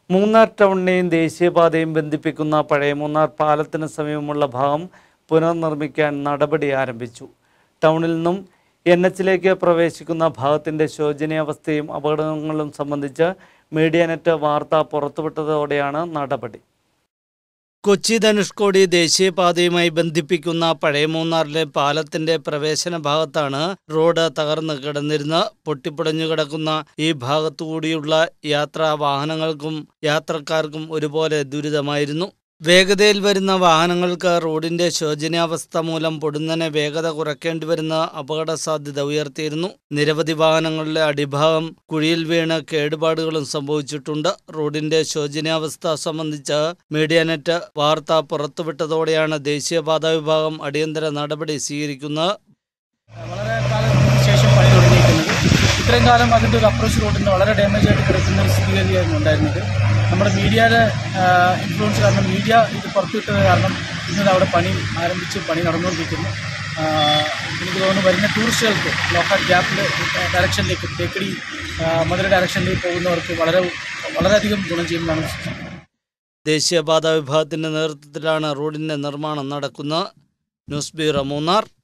മൂന്നാർ ടൗണിനെയും ദേശീയപാതയും ബന്ധിപ്പിക്കുന്ന പഴയ മൂന്നാർ പാലത്തിന് സമീപമുള്ള ഭാഗം പുനർനിർമ്മിക്കാൻ നടപടി ആരംഭിച്ചു ടൗണിൽ നിന്നും എൻ എച്ചിലേക്ക് പ്രവേശിക്കുന്ന ഭാഗത്തിൻ്റെ ശോചനീയാവസ്ഥയും അപകടങ്ങളും സംബന്ധിച്ച് മീഡിയാനെറ്റ് വാർത്ത പുറത്തുവിട്ടതോടെയാണ് നടപടി കൊച്ചി ധനുഷ്കോടി ദേശീയപാതയുമായി ബന്ധിപ്പിക്കുന്ന പഴയ മൂന്നാറിലെ പാലത്തിന്റെ പ്രവേശന ഭാഗത്താണ് റോഡ് തകർന്നു കിടന്നിരുന്ന പൊട്ടിപ്പൊടഞ്ഞു കിടക്കുന്ന ഈ ഭാഗത്തുകൂടിയുള്ള യാത്രാ വാഹനങ്ങൾക്കും യാത്രക്കാർക്കും ഒരുപോലെ ദുരിതമായിരുന്നു വേഗതയിൽ വരുന്ന വാഹനങ്ങൾക്ക് റോഡിന്റെ ശോചനീയാവസ്ഥ മൂലം പൊടുന്നനെ വേഗത കുറയ്ക്കേണ്ടി വരുന്ന അപകട സാധ്യത ഉയർത്തിയിരുന്നു നിരവധി വാഹനങ്ങളുടെ അടിഭാഗം കുഴിയിൽ വീണ് കേടുപാടുകളും സംഭവിച്ചിട്ടുണ്ട് റോഡിന്റെ ശോചനീയാവസ്ഥ സംബന്ധിച്ച് മീഡിയാനെറ്റ് വാർത്ത പുറത്തുവിട്ടതോടെയാണ് ദേശീയപാത വിഭാഗം അടിയന്തര നടപടി സ്വീകരിക്കുന്നത് വളരെ കാലത്തിന് ശേഷം പണി തുടങ്ങിയിരിക്കുന്നത് ഇത്രയും കാലം അതിൻ്റെ ഒരു അപ്രോച്ച് റോഡിന് വളരെ ഡാമേജ് ആയിട്ട് കിടക്കുന്ന ഒരു സ്ഥിതിഗതിയായിരുന്നു ഉണ്ടായിരുന്നത് നമ്മുടെ മീഡിയയുടെ ഇൻഫ്ലുവൻസ് കാരണം മീഡിയ ഇത് പുറത്തുവിട്ടത് കാരണം ഇന്നത് അവിടെ പണി ആരംഭിച്ച് പണി നടന്നുകൊണ്ടിരിക്കുന്നു ആ, എനിക്ക് തോന്നുന്നു വരുന്ന ടൂറിസ്റ്റുകൾക്ക് ലോക്കൽ ഗ്യാപ്പിൽ ഡയറക്ഷനിലേക്ക് തേക്കടി ആ, മധുര ഡയറക്ഷനിലേക്ക് പോകുന്നവർക്ക് വളരെ വളരെയധികം ഗുണം ചെയ്യുന്നതാണ് വിശ്വസിക്കുന്നത് ദേശീയപാത വിഭാഗത്തിന്റെ നേതൃത്വത്തിലാണ് റോഡിന്റെ നിർമ്മാണം നടക്കുന്നത് ന്യൂസ് ബ്യൂറോ മൂന്നാർ